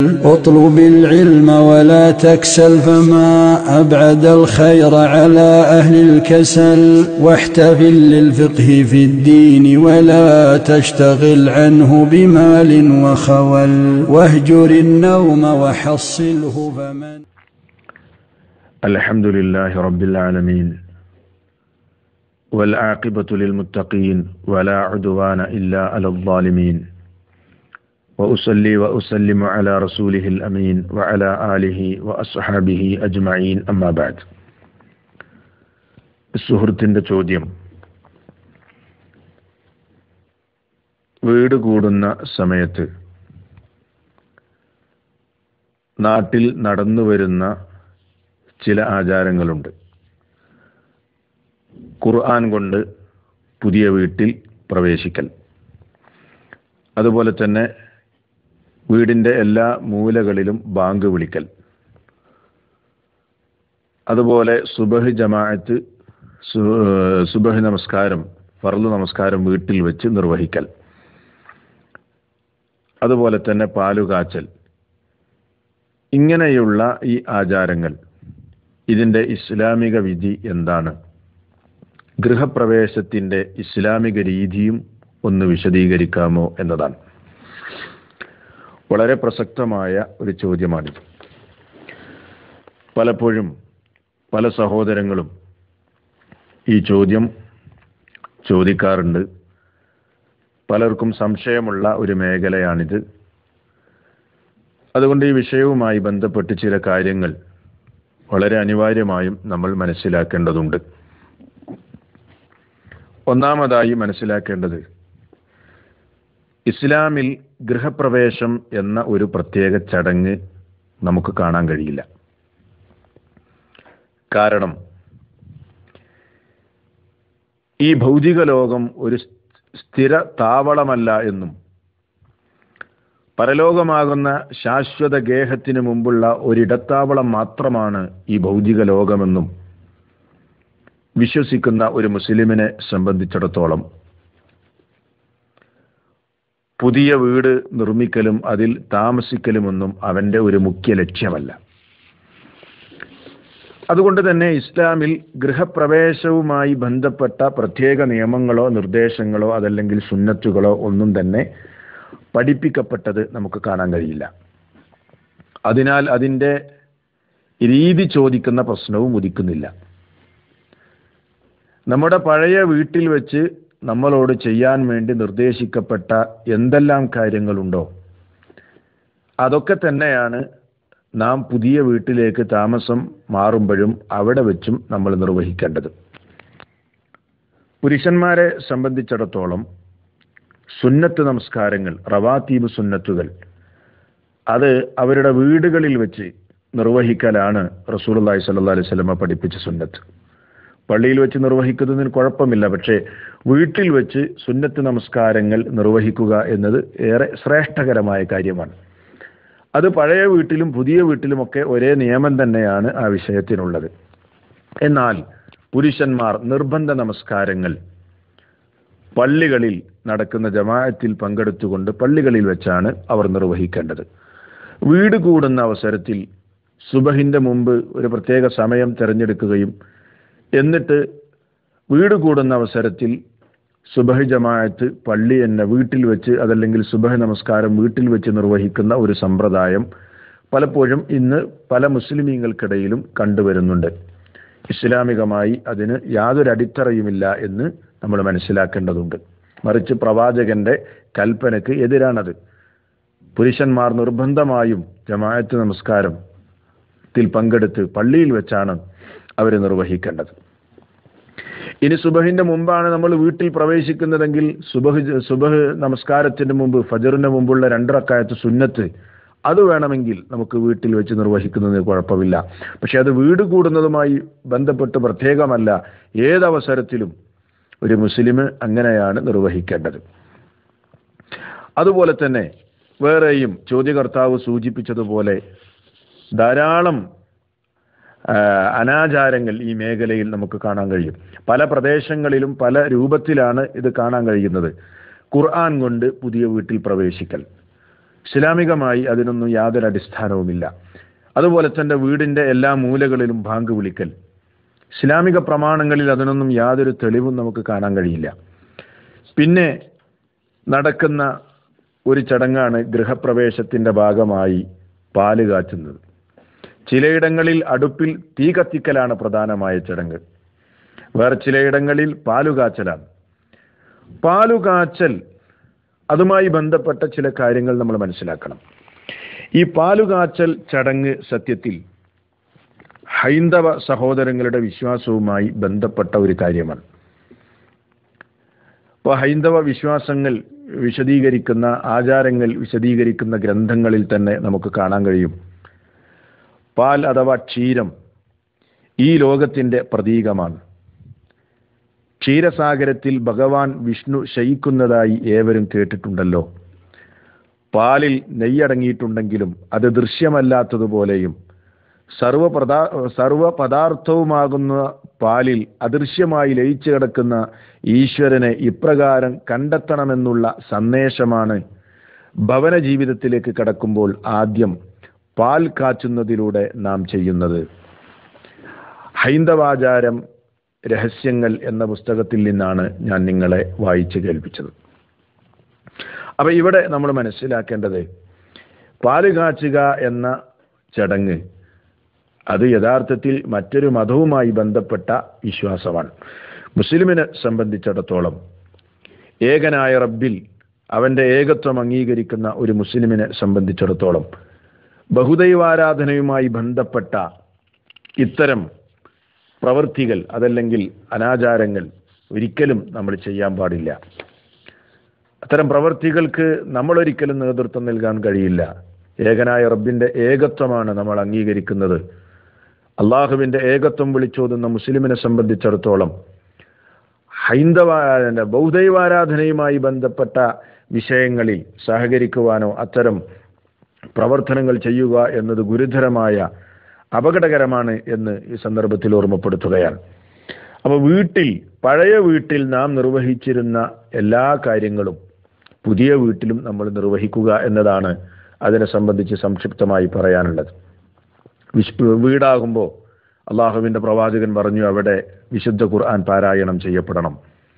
اطلب العلم ولا تكسل فما أبعد الخير على أهل الكسل واحتفل للفقه في الدين ولا تشتغل عنه بمال وخول واهجر النوم وحصله فمن الحمد لله رب العالمين والعاقبة للمتقين ولا عدوان إلا على الظالمين وأصلي وأسلم على رسوله الأمين وعلى آله وأصحابه أجمعين أما بعد സുഹൃത്തിൻ്റെ ചോദ്യം വീട് കൂടുന്ന സമയത്ത് നാട്ടിൽ നടന്നു വരുന്ന ചില ആചാരങ്ങളുണ്ട് ഖുർആൻ കൊണ്ട് പുതിയ വീട്ടിൽ പ്രവേശിക്കൽ അതുപോലെ തന്നെ വീടിൻ്റെ എല്ലാ മൂലകളിലും ബാങ്ക് വിളിക്കൽ അതുപോലെ സുബഹ് ജമാഅത്ത് സുബഹ് നമസ്കാരം ഫർദ് നമസ്കാരം വീട്ടിൽ വെച്ച് നിർവഹിക്കൽ അതുപോലെ തന്നെ പാലുകാച്ചൽ ഇങ്ങനെയുള്ള ഈ ആചാരങ്ങൾ ഇതിൻ്റെ ഇസ്ലാമിക വിധി എന്താണ് ഗൃഹപ്രവേശത്തിൻ്റെ ഇസ്ലാമിക രീതിയും ഒന്ന് വിശദീകരിക്കാമോ എന്നതാണ് വളരെ പ്രസക്തമായ ഒരു ചോദ്യമാണിത് പലപ്പോഴും പല സഹോദരങ്ങളും ഈ ചോദ്യം ചോദിക്കാറുണ്ട് പലർക്കും സംശയമുള്ള ഒരു മേഖലയാണിത് അതുകൊണ്ട് ഈ വിഷയവുമായി ബന്ധപ്പെട്ട് ചില കാര്യങ്ങൾ വളരെ അനിവാര്യമായും നമ്മൾ മനസ്സിലാക്കേണ്ടതുണ്ട് ഒന്നാമതായി മനസ്സിലാക്കേണ്ടത് ഇസ്ലാമിൽ ഗൃഹപ്രവേശം എന്ന ഒരു പ്രത്യേക ചടങ്ങ് നമുക്ക് കാണാൻ കഴിയില്ല കാരണം ഈ ഭൗതിക ലോകം ഒരു സ്ഥിര താവളമല്ല എന്നും പരലോകമാകുന്ന ശാശ്വത ഗേഹത്തിന് മുമ്പുള്ള ഒരിടത്താവളം മാത്രമാണ് ഈ ഭൗതിക ലോകമെന്നും വിശ്വസിക്കുന്ന ഒരു മുസ്ലിമിനെ സംബന്ധിച്ചിടത്തോളം പുതിയ വീട് നിർമ്മിക്കലും അതിൽ താമസിക്കലുമൊന്നും അവൻ്റെ ഒരു മുഖ്യ ലക്ഷ്യമല്ല അതുകൊണ്ട് തന്നെ ഇസ്ലാമിൽ ഗൃഹപ്രവേശവുമായി ബന്ധപ്പെട്ട പ്രത്യേക നിയമങ്ങളോ നിർദ്ദേശങ്ങളോ അതല്ലെങ്കിൽ സുന്നത്തുകളോ ഒന്നും തന്നെ പഠിപ്പിക്കപ്പെട്ടത് നമുക്ക് കാണാൻ കഴിയില്ല അതിനാൽ അതിൻ്റെ രീതി ചോദിക്കുന്ന പ്രശ്നവും ഉദിക്കുന്നില്ല നമ്മുടെ പഴയ വീട്ടിൽ വെച്ച് നമ്മളോട് ചെയ്യാൻ വേണ്ടി നിർദ്ദേശിക്കപ്പെട്ട എന്തെല്ലാം കാര്യങ്ങളുണ്ടോ അതൊക്കെ തന്നെയാണ് നാം പുതിയ വീട്ടിലേക്ക് താമസം മാറുമ്പോഴും അവിടെ വെച്ചും നമ്മൾ നിർവഹിക്കേണ്ടത് പുരുഷന്മാരെ സംബന്ധിച്ചിടത്തോളം സുന്നത്ത് നമസ്കാരങ്ങൾ റവാത്തീബ് സുന്നത്തുകൾ അത് അവരുടെ വീടുകളിൽ വെച്ച് നിർവഹിക്കലാണ് റസൂൽ അള്ളാഹി സല്ലാ അലൈഹി സ്വലമ പഠിപ്പിച്ച സുന്നത്ത് പള്ളിയിൽ വെച്ച് നിർവഹിക്കുന്നതിന് കുഴപ്പമില്ല പക്ഷേ വീട്ടിൽ വെച്ച് സുന്നത്ത് നമസ്കാരങ്ങൾ നിർവഹിക്കുക എന്നത് ഏറെ ശ്രേഷ്ഠകരമായ കാര്യമാണ് അത് പഴയ വീട്ടിലും പുതിയ വീട്ടിലുമൊക്കെ ഒരേ നിയമം തന്നെയാണ് ആ വിഷയത്തിനുള്ളത് എന്നാൽ പുരുഷന്മാർ നിർബന്ധ നമസ്കാരങ്ങൾ പള്ളികളിൽ നടക്കുന്ന ജമാഅത്തിൽ പങ്കെടുത്തുകൊണ്ട് പള്ളികളിൽ വെച്ചാണ് അവർ നിർവഹിക്കേണ്ടത് വീട് കൂടുന്ന അവസരത്തിൽ സുബഹിന്റെ മുമ്പ് ഒരു പ്രത്യേക സമയം തിരഞ്ഞെടുക്കുകയും എന്നിട്ട് വീട് കൂടുന്ന അവസരത്തിൽ സുബഹ് ജമാഅത്ത് പള്ളി എന്നെ വീട്ടിൽ വെച്ച് അതല്ലെങ്കിൽ സുബഹ് നമസ്കാരം വീട്ടിൽ വെച്ച് നിർവഹിക്കുന്ന ഒരു സമ്പ്രദായം പലപ്പോഴും ഇന്ന് പല മുസ്ലിമീങ്ങൾക്കിടയിലും കണ്ടുവരുന്നുണ്ട് ഇസ്ലാമികമായി അതിന് യാതൊരു അടിത്തറയുമില്ല എന്ന് നമ്മൾ മനസ്സിലാക്കേണ്ടതുണ്ട് മറിച്ച് പ്രവാചകന്റെ കൽപ്പനയ്ക്ക് എതിരാണത് പുരുഷന്മാർ നിർബന്ധമായും ജമാഅത്ത് നമസ്കാരത്തിൽ പങ്കെടുത്ത് പള്ളിയിൽ വെച്ചാണ് അവർ നിർവഹിക്കേണ്ടത് ഇനി സുബഹിന്റെ മുമ്പാണ് നമ്മൾ വീട്ടിൽ പ്രവേശിക്കുന്നതെങ്കിൽ സുബഹ് സുബഹ് നമസ്കാരത്തിന്റെ മുമ്പ് ഫജറിന് മുമ്പുള്ള രണ്ടറക്കായത്ത് സുന്നത്ത് അത് വേണമെങ്കിൽ നമുക്ക് വീട്ടിൽ വെച്ച് നിർവഹിക്കുന്നതിന് കുഴപ്പമില്ല പക്ഷെ അത് വീട് കൂടുന്നതുമായി ബന്ധപ്പെട്ട് പ്രത്യേകമല്ല ഏതവസരത്തിലും ഒരു മുസ്ലിം അങ്ങനെയാണ് നിർവഹിക്കേണ്ടത് അതുപോലെ തന്നെ വേറെയും ചോദ്യകർത്താവ് സൂചിപ്പിച്ചതുപോലെ ധാരാളം ആ, അനാചാരങ്ങൾ ഈ മേഖലയിൽ നമുക്ക് കാണാൻ കഴിയും പല പ്രദേശങ്ങളിലും പല രൂപത്തിലാണ് ഇത് കാണാൻ കഴിയുന്നത് ഖുർആൻ കൊണ്ട് പുതിയ വീട്ടിൽ പ്രവേശിക്കൽ ഇസ്ലാമികമായി അതിനൊന്നും യാതൊരു അടിസ്ഥാനവുമില്ല അതുപോലെ തന്നെ വീടിൻ്റെ എല്ലാ മൂലകളിലും ബാങ്ക് വിളിക്കൽ ഇസ്ലാമിക പ്രമാണങ്ങളിൽ അതിനൊന്നും യാതൊരു തെളിവും നമുക്ക് കാണാൻ കഴിയില്ല പിന്നെ നടക്കുന്ന ഒരു ചടങ്ങാണ് ഗൃഹപ്രവേശത്തിൻ്റെ ഭാഗമായി പാല് കാച്ചുന്നത് ചിലയിടങ്ങളിൽ അടുപ്പിൽ തീ കത്തിക്കലാണ് പ്രധാനമായ ചടങ്ങ് വേറെ ചിലയിടങ്ങളിൽ പാലുകാച്ചലാണ് പാലുകാച്ചൽ അതുമായി ബന്ധപ്പെട്ട ചില കാര്യങ്ങൾ നമ്മൾ മനസ്സിലാക്കണം ഈ പാലുകാച്ചൽ ചടങ്ങ് സത്യത്തിൽ ഹൈന്ദവ സഹോദരങ്ങളുടെ വിശ്വാസവുമായി ബന്ധപ്പെട്ട ഒരു കാര്യമാണ് അപ്പോൾ ഹൈന്ദവ വിശ്വാസങ്ങൾ വിശദീകരിക്കുന്ന ആചാരങ്ങൾ വിശദീകരിക്കുന്ന ഗ്രന്ഥങ്ങളിൽ തന്നെ നമുക്ക് കാണാൻ കഴിയും പാൽ അഥവാ ക്ഷീരം ഈ ലോകത്തിൻ്റെ പ്രതീകമാണ് ക്ഷീരസാഗരത്തിൽ ഭഗവാൻ വിഷ്ണു ശയിക്കുന്നതായി ഏവരും കേട്ടിട്ടുണ്ടല്ലോ പാലിൽ നെയ്യടങ്ങിയിട്ടുണ്ടെങ്കിലും അത് ദൃശ്യമല്ലാത്തതുപോലെയും സർവപദാ സർവപദാർത്ഥവുമാകുന്ന പാലിൽ അദൃശ്യമായി ലയിച്ചു കിടക്കുന്ന ഈശ്വരനെ ഇപ്രകാരം കണ്ടെത്തണമെന്നുള്ള സന്ദേശമാണ് ഭവന ജീവിതത്തിലേക്ക് കടക്കുമ്പോൾ ആദ്യം പാൽ കാച്ചുന്നതിലൂടെ നാം ചെയ്യുന്നത് ഹൈന്ദവാചാരം രഹസ്യങ്ങൾ എന്ന പുസ്തകത്തിൽ നിന്നാണ് ഞാൻ നിങ്ങളെ വായിച്ചു കേൾപ്പിച്ചത് അപ്പൊ ഇവിടെ നമ്മൾ മനസ്സിലാക്കേണ്ടത് പാല് കാച്ചുക എന്ന ചടങ്ങ് അത് യഥാർത്ഥത്തിൽ മറ്റൊരു മതവുമായി ബന്ധപ്പെട്ട വിശ്വാസമാണ് മുസ്ലിമിനെ സംബന്ധിച്ചിടത്തോളം ഏകനായ റബ്ബിൽ അവന്റെ ഏകത്വം അംഗീകരിക്കുന്ന ഒരു മുസ്ലിമിനെ സംബന്ധിച്ചിടത്തോളം ബഹുദൈവാരാധനയുമായി ബന്ധപ്പെട്ട ഇത്തരം പ്രവൃത്തികൾ അതല്ലെങ്കിൽ അനാചാരങ്ങൾ ഒരിക്കലും നമ്മൾ ചെയ്യാൻ പാടില്ല അത്തരം പ്രവൃത്തികൾക്ക് നമ്മൾ ഒരിക്കലും നേതൃത്വം നൽകാൻ കഴിയില്ല ഏകനായ റബ്ബിന്റെ ഏകത്വമാണ് നമ്മൾ അംഗീകരിക്കുന്നത് അള്ളാഹുവിന്റെ ഏകത്വം വിളിച്ചോതുന്ന മുസ്ലിമിനെ സംബന്ധിച്ചിടത്തോളം ഹൈന്ദവ ബൗദ്ധൈവാരാധനയുമായി ബന്ധപ്പെട്ട വിഷയങ്ങളിൽ സഹകരിക്കുവാനോ അത്തരം പ്രവർത്തനങ്ങൾ ചെയ്യുക എന്നത് ഗുരുതരമായ അപകടകരമാണ് എന്ന് ഈ സന്ദർഭത്തിൽ ഓർമ്മപ്പെടുത്തുകയാണ് അപ്പോൾ വീട്ടിൽ പഴയ വീട്ടിൽ നാം നിർവഹിച്ചിരുന്ന എല്ലാ കാര്യങ്ങളും പുതിയ വീട്ടിലും നമ്മൾ നിർവഹിക്കുക എന്നതാണ് അതിനെ സംബന്ധിച്ച് സംക്ഷിപ്തമായി പറയാനുള്ളത് വിശ് വീടാകുമ്പോൾ അള്ളാഹുവിൻ്റെ പ്രവാചകൻ പറഞ്ഞു അവിടെ വിശുദ്ധ ഖുർആൻ പാരായണം ചെയ്യപ്പെടണം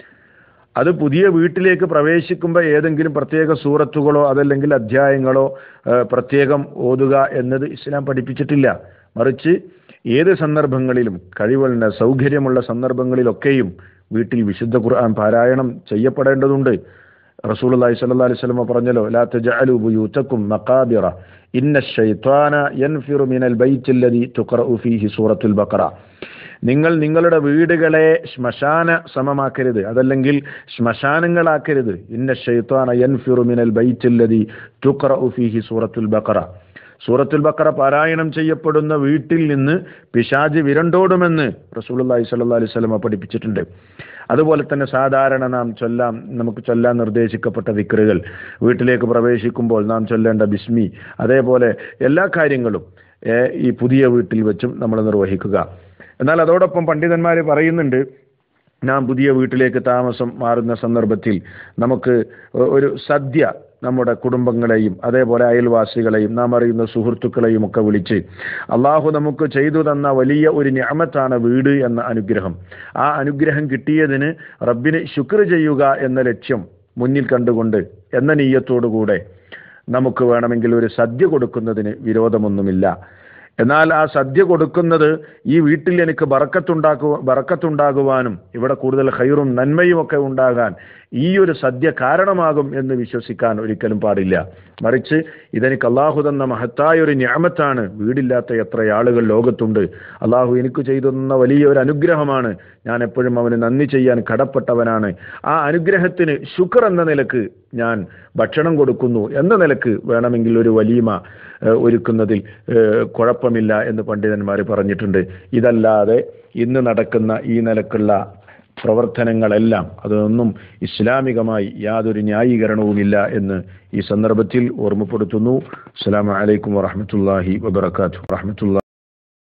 അത് പുതിയ വീട്ടിലേക്ക് പ്രവേശിക്കുമ്പോൾ ഏതെങ്കിലും പ്രത്യേക സൂറത്തുകളോ അതല്ലെങ്കിൽ അധ്യായങ്ങളോ പ്രത്യേകം ഓതുക എന്നത് ഇസ്ലാം പഠിപ്പിച്ചിട്ടില്ല മറിച്ച് ഏത് സന്ദർഭങ്ങളിലും കഴിവുള്ള സൗകര്യമുള്ള സന്ദർഭങ്ങളിലൊക്കെയും വീട്ടിൽ വിശുദ്ധ ഖുർആൻ പാരായണം ചെയ്യപ്പെടേണ്ടതുണ്ട് റസൂൽ അലൈഹി സ്വല്ലാ അലൈഹി സ്വലമ പറഞ്ഞല്ലോ ലാ തജഅലു ബുയൂതക്കും മഖാബിറ ഇന്ന ഷൈത്വാന യൻഫിറു മിനൽ ബൈറ്റില്ലദി തുഖറഉ ഫീഹി സൂറത്തുൽ ബഖറ നിങ്ങൾ നിങ്ങളുടെ വീടുകളെ ശ്മശാന സമമാക്കരുത് അതല്ലെങ്കിൽ ശ്മശാനങ്ങളാക്കരുത് ഇന്ന ഷൈത്വാന യൻഫിറു മിനൽ ബൈറ്റില്ലദി തുഖറഉ ഫീഹി സൂറത്തുൽ ബഖറ സൂറത്തുൽ ബക്കറ പാരായണം ചെയ്യപ്പെടുന്ന വീട്ടിൽ നിന്ന് പിശാജ് വിരണ്ടോടുമെന്ന് റസൂലുള്ളാഹി സ്വല്ലല്ലാഹി അലൈഹി വസല്ലമ പഠിപ്പിച്ചിട്ടുണ്ട് അതുപോലെ തന്നെ സാധാരണ നാം ചൊല്ലാം നമുക്ക് ചൊല്ലാൻ നിർദ്ദേശിക്കപ്പെട്ട വിക്രുകൾ വീട്ടിലേക്ക് പ്രവേശിക്കുമ്പോൾ നാം ചൊല്ലേണ്ട ബിസ്മി അതേപോലെ എല്ലാ കാര്യങ്ങളും ഈ പുതിയ വീട്ടിൽ വെച്ചും നമ്മൾ നിർവഹിക്കുക എന്നാൽ അതോടൊപ്പം പണ്ഡിതന്മാർ പറയുന്നുണ്ട് നാം പുതിയ വീട്ടിലേക്ക് താമസം മാറുന്ന സന്ദർഭത്തിൽ നമുക്ക് ഒരു സദ്യ നമ്മുടെ കുടുംബങ്ങളെയും അതേപോലെ അയൽവാസികളെയും നാം അറിയുന്ന സുഹൃത്തുക്കളെയും ഒക്കെ വിളിച്ച് അള്ളാഹു നമുക്ക് ചെയ്തു തന്ന വലിയ ഒരു ഞാമത്താണ് വീട് എന്ന അനുഗ്രഹം ആ അനുഗ്രഹം കിട്ടിയതിന് റബ്ബിന് ശുക്ർ ചെയ്യുക എന്ന ലക്ഷ്യം മുന്നിൽ കണ്ടുകൊണ്ട് എന്ന നീയത്തോടുകൂടെ നമുക്ക് വേണമെങ്കിൽ ഒരു സദ്യ കൊടുക്കുന്നതിന് വിരോധമൊന്നുമില്ല എന്നാൽ ആ സദ്യ കൊടുക്കുന്നത് ഈ വീട്ടിൽ എനിക്ക് ബറക്കത്തുണ്ടാക്കു ബറക്കത്തുണ്ടാകുവാനും ഇവിടെ കൂടുതൽ ഹൈറും നന്മയും ഒക്കെ ഉണ്ടാകാൻ ഈ ഒരു സദ്യ കാരണമാകും എന്ന് വിശ്വസിക്കാൻ ഒരിക്കലും പാടില്ല മറിച്ച് ഇതെനിക്ക് അള്ളാഹു തന്ന മഹത്തായ ഒരു ഞാമത്താണ് വീടില്ലാത്ത എത്ര ആളുകൾ ലോകത്തുണ്ട് അള്ളാഹു എനിക്ക് ചെയ്തു തന്ന വലിയ ഒരു അനുഗ്രഹമാണ് ഞാൻ എപ്പോഴും അവന് നന്ദി ചെയ്യാൻ കടപ്പെട്ടവനാണ് ആ അനുഗ്രഹത്തിന് ശുക്ർ എന്ന നിലക്ക് ഞാൻ ഭക്ഷണം കൊടുക്കുന്നു എന്ന നിലക്ക് വേണമെങ്കിൽ ഒരു വലീമ ഒരുക്കുന്നതിൽ കുഴപ്പമില്ല എന്ന് പണ്ഡിതന്മാർ പറഞ്ഞിട്ടുണ്ട് ഇതല്ലാതെ ഇന്ന് നടക്കുന്ന ഈ നിലക്കുള്ള പ്രവർത്തനങ്ങളെല്ലാം അതൊന്നും ഇസ്ലാമികമായി യാതൊരു ന്യായീകരണവുമില്ല എന്ന് ഈ സന്ദർഭത്തിൽ ഓർമ്മപ്പെടുത്തുന്നു അസ്സാം വലൈക്കും വാഹമത്തല്ലാഹി വബർക്കാത്തു വാഹമത്തുള്ള